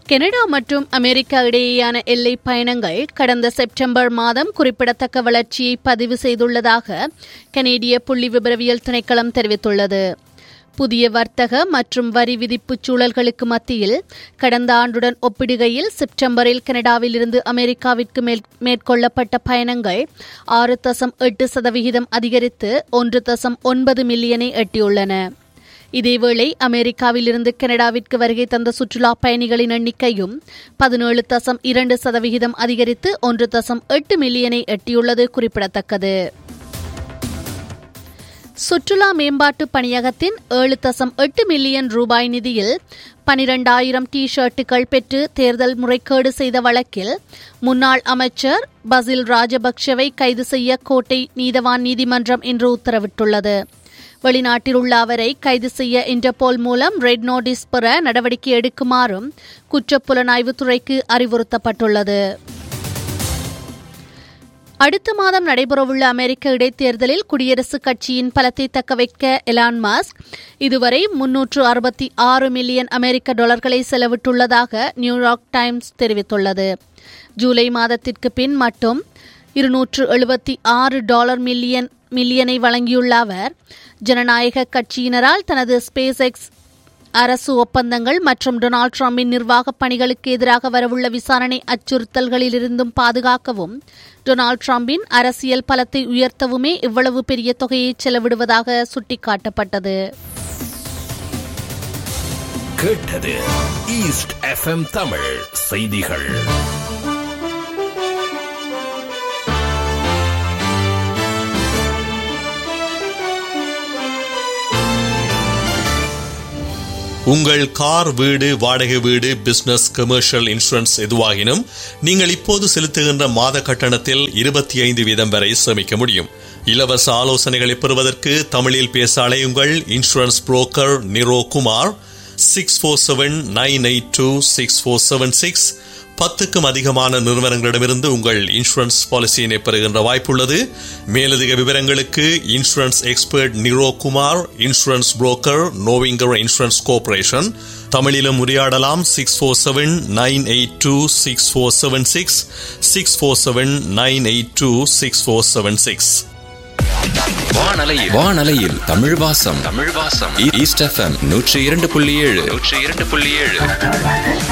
Canada மற்றும் America இடையேயான எல்லை பயணங்கள் கடந்த செப்டம்பர் மாதம் குறிப்பிடத்தக்க வளர்ச்சியை பதிவு செய்துள்ளதாக கனேடிய புள்ளி விபரவியல் திணைக்களம் தெரிவித்துள்ளது புதிய வர்த்தக மற்றும் வரி விதிப்பு சூழல்களுக்கு மத்தியில் கடந்த ஆண்டுடன் ஒப்பிடுகையில் செப்டம்பரில் கனடாவிலிருந்து அமெரிக்காவிற்கு மேல் மேற்கொள்ளப்பட்ட பயணங்கள் ஆறு தசம் எட்டு சதவிகிதம் அதிகரித்து ஒன்று தசம் ஒன்பது மில்லியனை எட்டியுள்ளன இதேவேளை அமெரிக்காவிலிருந்து கனடாவிற்கு வருகை தந்த சுற்றுலா பயணிகளின் எண்ணிக்கையும் பதினேழு தசம் இரண்டு சதவிகிதம் அதிகரித்து ஒன்று தசம் எட்டு மில்லியனை எட்டியுள்ளது குறிப்பிடத்தக்கது சுற்றுலா மேம்பாட்டு பணியகத்தின் ஏழு தசம் எட்டு மில்லியன் ரூபாய் நிதியில் பனிரெண்டாயிரம் டி ஷர்ட்டுகள் பெற்று தேர்தல் முறைகேடு செய்த வழக்கில் முன்னாள் அமைச்சர் பசில் ராஜபக்சவை கைது செய்ய கோட்டை நீதவான் நீதிமன்றம் இன்று உத்தரவிட்டுள்ளது வெளிநாட்டில் உள்ள அவரை கைது செய்ய இன்டர்போல் மூலம் ரெட் நோட்டீஸ் பெற நடவடிக்கை எடுக்குமாறும் குற்றப்புலனாய்வுத்துறைக்கு அறிவுறுத்தப்பட்டுள்ளது அடுத்த மாதம் நடைபெறவுள்ள அமெரிக்க இடைத்தேர்தலில் குடியரசுக் கட்சியின் பலத்தை தக்கவைக்க எலான் மாஸ்க் இதுவரை முன்னூற்று அறுபத்தி ஆறு மில்லியன் அமெரிக்க டாலர்களை செலவிட்டுள்ளதாக நியூயார்க் டைம்ஸ் தெரிவித்துள்ளது ஜூலை மாதத்திற்கு பின் மட்டும் இருநூற்று எழுபத்தி ஆறு டாலர் மில்லியன் மில்லியனை வழங்கியுள்ள அவர் ஜனநாயக கட்சியினரால் தனது ஸ்பேஸ் எக்ஸ் அரசு ஒப்பந்தங்கள் மற்றும் டொனால்டு டிரம்பின் நிர்வாக பணிகளுக்கு எதிராக வரவுள்ள விசாரணை அச்சுறுத்தல்களிலிருந்தும் பாதுகாக்கவும் டொனால்டு டிரம்பின் அரசியல் பலத்தை உயர்த்தவுமே இவ்வளவு பெரிய தொகையை செலவிடுவதாக சுட்டிக்காட்டப்பட்டது கேட்டது ஈஸ்ட் எஃப்எம் தமிழ் செய்திகள் உங்கள் கார் வீடு வாடகை வீடு பிசினஸ் கமர்ஷியல் இன்சூரன்ஸ் எதுவாகினும் நீங்கள் இப்போது செலுத்துகின்ற மாத கட்டணத்தில் இருபத்தி ஐந்து வீதம் வரை சேமிக்க முடியும் இலவச ஆலோசனைகளை பெறுவதற்கு தமிழில் பேச அலையுங்கள் insurance broker Niro Kumar six four seven nine eight two six four seven six பத்துக்கும் அதிகமான நிறுவனங்களிடமிருந்து உங்கள் இன்சூரன்ஸ் பாலிசியினை பெறுகின்ற வாய்ப்புள்ளது மேலதிக விவரங்களுக்கு insurance expert Niro Kumar insurance broker நோவிங்கர் இன்சூரன்ஸ் கோர்பரேஷன் தமிழிலும் உரையாடலாம் six four seven nine eight two six four seven six six four seven nine eight two six four seven six வானலையில் வானலையில் தமிழ் வாசம் தமிழ் வாசம் ஈஸ்ட் எஃப்எம் நூற்றி இரண்டு புள்ளி ஏழு நூற்றி இரண்டு புள்ளி ஏழு